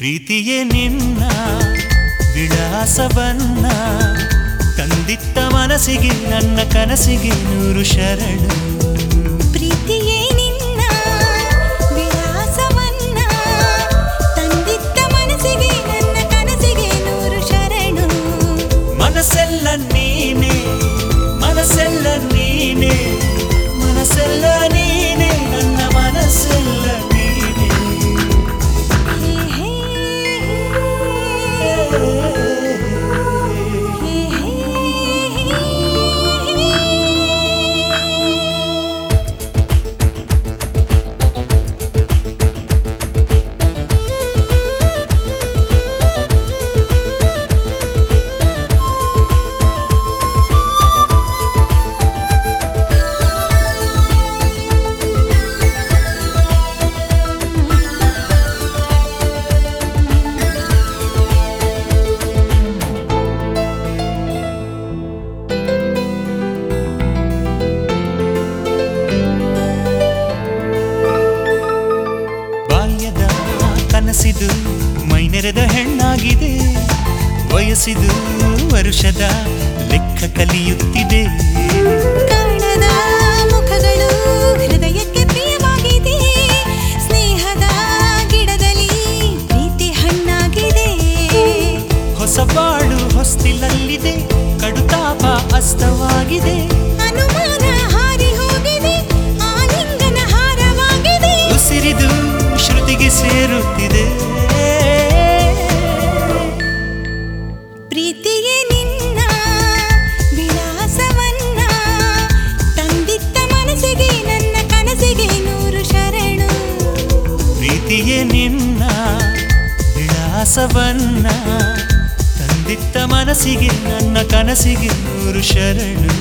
ಪ್ರೀತಿಯೇ ನಿನ್ನ ವಿಳಾಸವನ್ನ ತಂದಿತ್ತ ಮನಸ್ಸಿಗೆ ನನ್ನ ಕನಸಿಗೆ ನೂರು ಶರಣು ಪ್ರೀತಿಯೇ ನಿನ್ನ ವಿಳಾಸವನ್ನ ತಂದಿದ್ದ ಮನಸ್ಸಿಗೆ ನನ್ನ ಕನಸಿಗೆ ನೂರು ಶರಣು ಮನಸ್ಸೆಲ್ಲ ನೀನೆ ಮನಸ್ಸೆಲ್ಲ ನೀನೆ ಮನಸ್ಸೆಲ್ಲ ನೀನೆ ನನ್ನ ಮನಸ್ಸೆಲ್ಲ ನೀನೆ ಹೇ ಹೇ ಹೇ ಹೇ ಬಾಲ್ಯದ ಕನಸಿದು ಮೈನೆರೆದ ಹೆಣ್ಣಾಗಿದೆ ವಯಸ್ಸಿದು ವರುಷದ ಲೆಕ್ಕ ಕಲಿಯುತ್ತಿದೆ ಕಾಣದ ಮುಖಗಳು ಹೃದಯಕ್ಕೆ ಪ್ರಿಯವಾಗಿದೆ ಸ್ನೇಹದ ಗಿಡದಲ್ಲಿ ಪ್ರೀತಿ ಹಣ್ಣಾಗಿದೆ ಹೊಸ ಬಾಳು ಹೊಸ್ತಿಲಲ್ಲಿದೆ ಕಡುತಾಪ ಅಸ್ತವಾಗಿದೆ ಅನುಮಾನ ಹಾರಿ ಹೋಗಿದೆ ಆಲಿಂಗನ ಹಾರವಾಗಿದೆ ಉಸಿರಿದು ಶ್ರುತಿಗೆ ಸೇರುತ್ತಿದೆ ಪ್ರೀತಿಯೇ ನಿನ್ನ ವಿಳಾಸವನ್ನ ತಂದಿತ್ತ ಮನಸ್ಸಿಗೆ ನನ್ನ ಕನಸಿಗೆ ನೂರು ಶರಣು ಪ್ರೀತಿಯೇ ನಿನ್ನ ವಿಳಾಸವನ್ನ ತಂದಿತ್ತ ಮನಸ್ಸಿಗೆ ನನ್ನ ಕನಸಿಗೆ ನೂರು ಶರಣು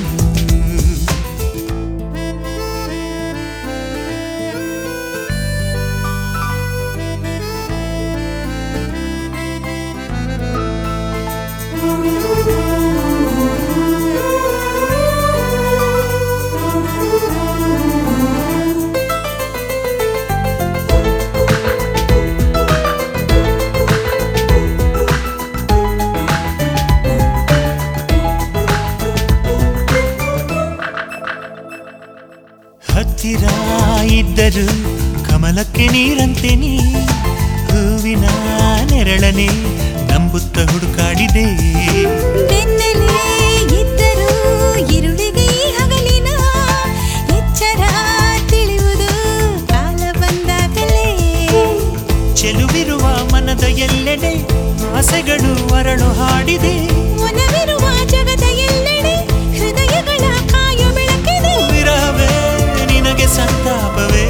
ಹತ್ತಿರ ಇದ್ದರು ಕಮಲಕ್ಕೆ ನೀರಂತೆ ನೀ ಹೂವಿನ ನೆರಳನೆ ನಂಬುತ್ತ ಹುಡುಕಾಡಿದೆ ಬೆನ್ನಲ್ಲೇ ಇದ್ದರೂ ഇരുಳಿಗೆ ಈ ಹಗಲಿನ ಎಚ್ಚರ ತಿಳಿಯುವುದು ಕಾಲ ಬಂದಾಗಲೇ ಚೆಲುವಿರುವ ಮನದ ಎಲ್ಲೆಡೆ ಆಸೆಗಳು ಅರಳು ಹಾಡಿದೆ ಒಲವಿರುವ ಜಗದ ಎಲ್ಲೆಡೆ ಹೃದಯಗಳ ಕಾಯ ಬೆಳಕಿದೆ ವಿರಹವೇ ನಿನಗೆ ಸಂತಾಪವೇ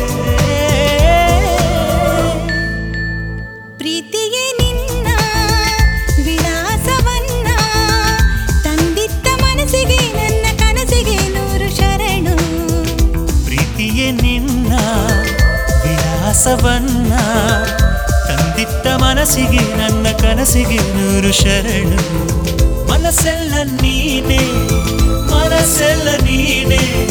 ಪ್ರೀತಿಯೇ ನಿನ್ನ ವಿಳಾಸವನ್ನ ತಂದಿತ್ತ ಮನಸ್ಸಿಗೆ ನನ್ನ ಕನಸಿಗೆ ನೂರು ಶರಣು ಪ್ರೀತಿಯೇ ನಿನ್ನ ವಿಳಾಸವನ್ನ ತಂದಿತ್ತ ಮನಸ್ಸಿಗೆ ನನ್ನ ಕನಸಿಗೆ ನೂರು ಶರಣು ಮನಸ್ಸೆಲ್ಲ ನೀನೆ ಮನಸ್ಸೆಲ್ಲ ನೀನೆ